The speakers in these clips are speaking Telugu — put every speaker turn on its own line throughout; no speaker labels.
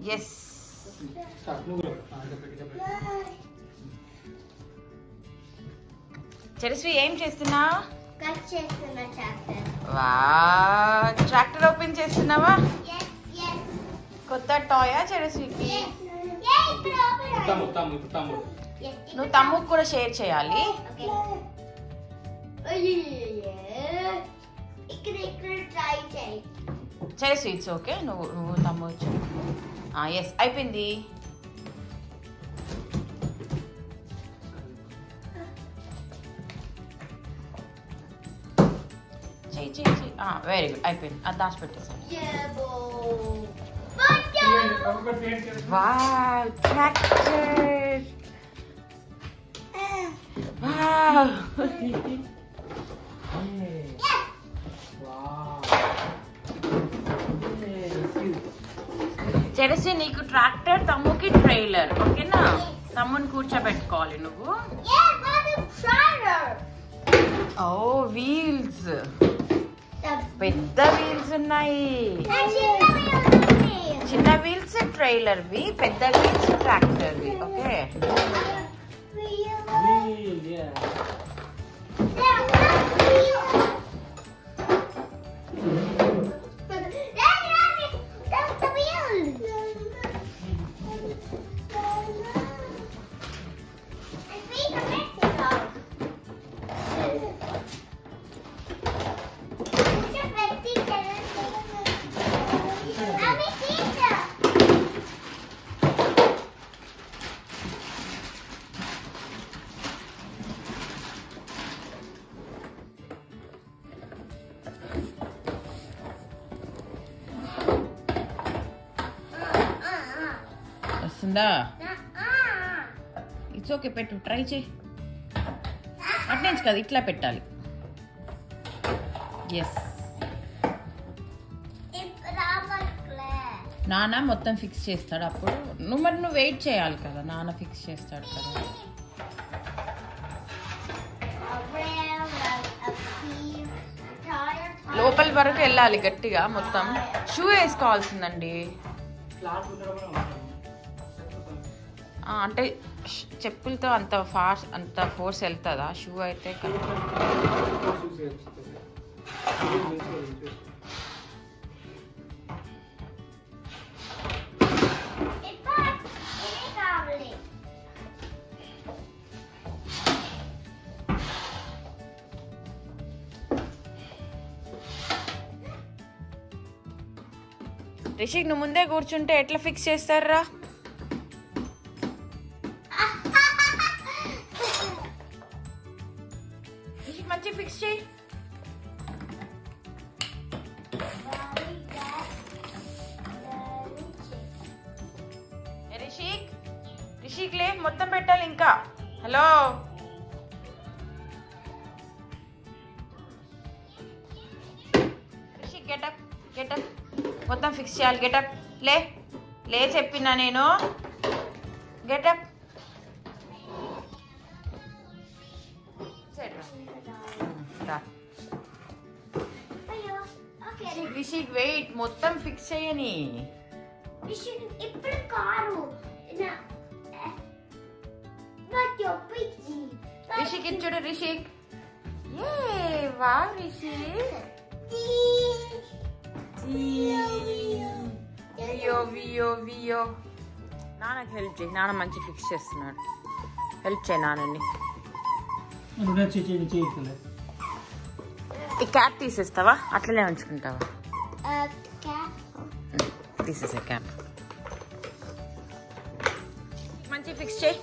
ఎస్
స్టార్ట్ నువ్వు కూడా. ఆ, చెప్పండి, చెప్పండి.
చరస్వి ఏం చేస్తున్నావు
కట్ చేస్తున్న చాప్టర్
వా ట్రాక్టర్ ఓపెన్ చేస్తున్నావా
ఎస్ ఎస్
కొత్త టాయా చరస్వికి
ఎస్ ఏ ఇప్పుడు ఓపెన్
తమ్ముడు తమ్ముడు ఇప్పుడు తమ్ముడు
నువ్వు తమ్ముకు కూడా షేర్ చేయాలి
ఓకే అయ్యయ్యయ్యే. ఇక్కడ ఇక్కడ ట్రై చేయి
చరస్వి ఇట్స్ ఓకే నువ్వు నువ్వు తమ్ముడు ఎస్ అయిపోయింది చెయ్యి చెయ్యి చెయ్యి వెరీ గుడ్ అయిపోయింది అది దాచిపెట్టేసాను
ఏబో
చేయండి, ఒక్కొక్కటి చేయండి, చేయండి.
Wow tractor wow
wow.
చెరసి నీకు ట్రాక్టర్ తమ్ముకి ట్రైలర్ ఓకేనా తమ్ముని కూర్చోబెట్టుకోవాలి నువ్వు
ఏ వాట్ ట్రైలర్
ఓ వీల్స్ పెద్ద వీల్స్ ఉన్నాయి చిన్న వీల్స్ ట్రైలర్వి పెద్ద వీల్స్ ట్రాక్టర్వి ఓకే
Wheel, yeah.
వస్తుందా ఇట్స్ ఓకే పెట్టు ట్రై చేయి అట్నుంచి కదా ఇట్లా పెట్టాలి ఎస్ నాన్న మొత్తం ఫిక్స్ చేస్తాడు అప్పుడు నువ్వు మరి నువ్వు వెయిట్ చేయాలి కదా నాన్న ఫిక్స్ చేస్తాడు కదా లోపల వరకు వెళ్ళాలి గట్టిగా మొత్తం షూ వేసుకోవాల్సిందండి
Class ఉండడం వల్ల ఉంటుంది.
ఆ, అంటే ష్- చెప్పులతో అంత ఫాస్ట్ అంత ఫోర్స్ వెళ్తుందా షూ అయితే కదా
Shoes వేసుకోవాలి. Shoes వేసుకోవాలి, shoes.
రిషిక్ నువ్వు ముందే కూర్చుంటే ఎట్లా ఫిక్స్ చేస్తారా రిషిక్ మంచి ఫిక్స్ చేయి ఏ రిషిక్ రిషిక్ లే మొత్తం పెట్టాలి ఇంకా హలో రిషిక్ గెటప్ గెటప్ మొత్తం ఫిక్స్ చేయాలి గెటప్ లే లే చెప్పినా నేను గెటప్ రిషిక్ వెయిట్ మొత్తం ఫిక్స్ చేయని
ఇప్పుడు కారు
రిషిక్ ఇది చూడు రిషిక్ ఏ వా రిషిక్ వియో వియో వియో నాన్నకి హెల్ప్ చేయి నాన్న మంచి ఫిక్స్ చేస్తున్నాడు హెల్ప్ చేయి నాన్నని
నువ్వు నేను చేయి చేయి చేయట్లేదు
ఈ క్యాప్ తీసేస్తావా అట్లనే ఉంచుకుంటావా తీసేసే క్యాప్ మంచి ఫిక్స్ చేయి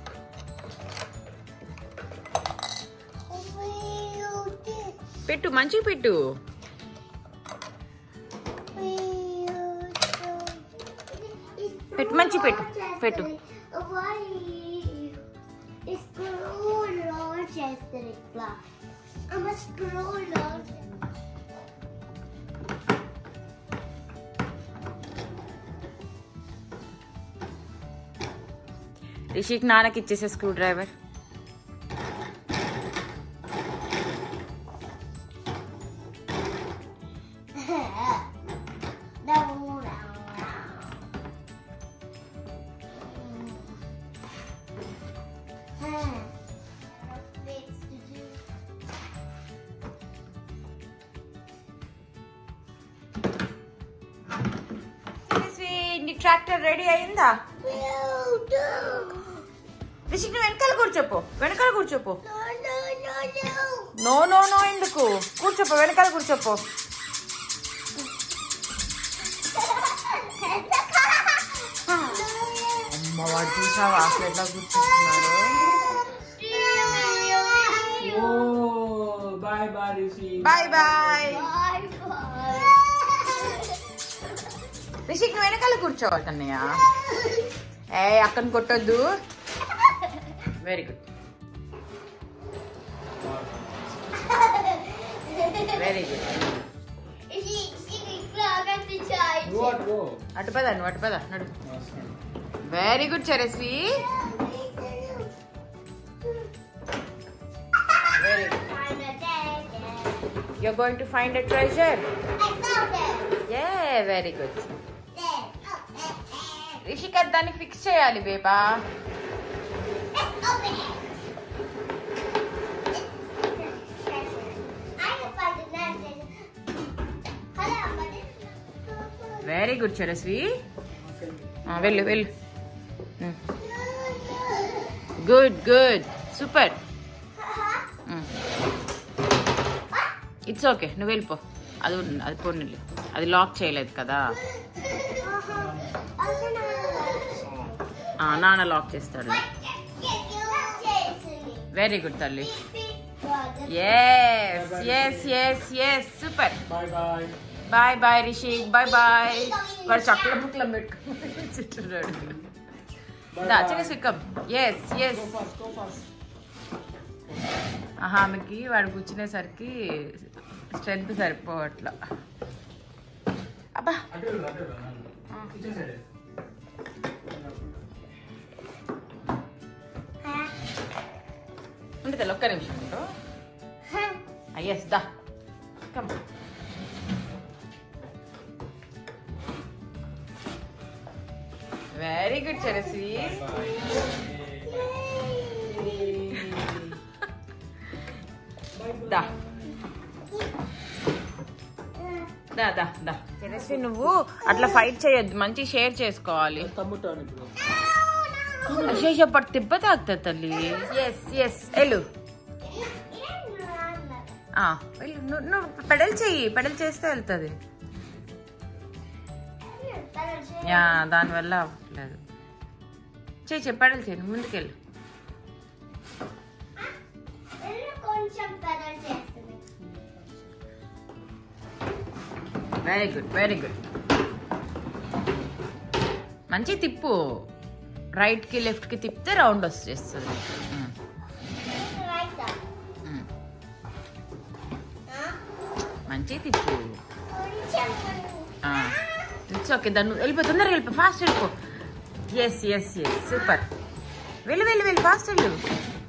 పెట్టు మంచి పెట్టు పెట్టు, మంచి పెట్టు, పెట్టు.
చేస్తారు ఇట్లా అమ్మ స్క్రూ
రిషిక్ నాన్నకి ఇచ్చేసే స్క్రూ డ్రైవర్ ట్రాక్టర్ రెడీ అయిందా రిషిక్ నువ్వు వెనకాల కూర్చోపో వెనకాల కూర్చోపో నో నో నో ఎందుకు కూర్చోపో వెనకాల కూర్చోపో అమ్మ వాడు చూసావా అసలు ఎట్లా కూర్చుంటున్నాడు
oh boy boy Rishi
boy boy Rishik నువ్వు వెనకాల కూర్చోవాలి కన్నయ్య ఏ అక్కని కొట్టొద్దు వెరీ గుడ్ వెరీ గుడ్
నువ్వు అటు పో.
అటు పద నువ్వు అటు పద నడు
వస్తాను.
Very good Charasvi very good you're going to find a treasure yeah very good Rishika దాన్ని ఫిక్స్ చేయాలి బేబా వెరీ గుడ్ చరస్వి ఆ, వెళ్ళు వెళ్ళు good good super it's okay నువ్వు వెళ్ళిపో అది ఉంది, అది పోనీ అది లాక్ చేయలేదు కదా ఆ, నాన్న లాక్ చేస్తాడు వెరీ గుడ్ తల్లి yes yes yes yes super
boy boy
boy boy Rishi boy boy వాడు చక్కల ముక్కలు పెట్టుకుంటున్నాడు దా చిన్న సిక్కం yes yes
Go fast, go fast.
ఆహా ఆమెకి వాడు కూర్చునేసరికి స్ట్రెంత్ సరిపోవట్లా అబ్బా
అటు వెళ్ళు, అటు వెళ్ళు, అటు వెళ్ళు. కిచెన్ సైడ్
ఉంటుంది ఒక్క నిమిషం ఉండు ఎస్ దా కమ్ వెరీ గుడ్ చరసి దా దా దా దా చరసి నువ్వు అట్లా ఫైట్ చేయొద్దు మంచి షేర్ చేసుకోవాలి
తమ్ముతాను ఇప్పుడు
అశేష పట్టు తిప్ప తాగుతుంది తల్లి ఎస్ ఎస్ వెళ్ళు ఆ, వెళ్ళు నువ్వు నువ్వు పెడల్ చెయ్యి పెడల్ చేస్తే వెళ్తుంది యా దానివల్ల అవ్వట్లేదు చెయ్యి చెయ్యి పెడల్ చేయి నువ్వు ముందుకెళ్ళు
కొంచెం పెద్దలు చేస్తుంది
వెరీ గుడ్ వెరీ గుడ్ మంచి తిప్పు రైట్ కి లెఫ్ట్ కి తిప్పితే రౌండ్ వచ్చేస్తుంది ఉమ్,
రైట్
ఉమ్. మంచి తిప్పు
కొంచెం
ఇట్స్ ఓకే దాన్ని వెళ్ళిపో తొందరగా వెళ్ళిపో ఫాస్ట్ వెళ్ళిపో ఎస్ ఎస్ ఎస్ సూపర్ వెళ్ళు వెళ్ళు వెళ్ళు ఫాస్ట్ వెళ్ళు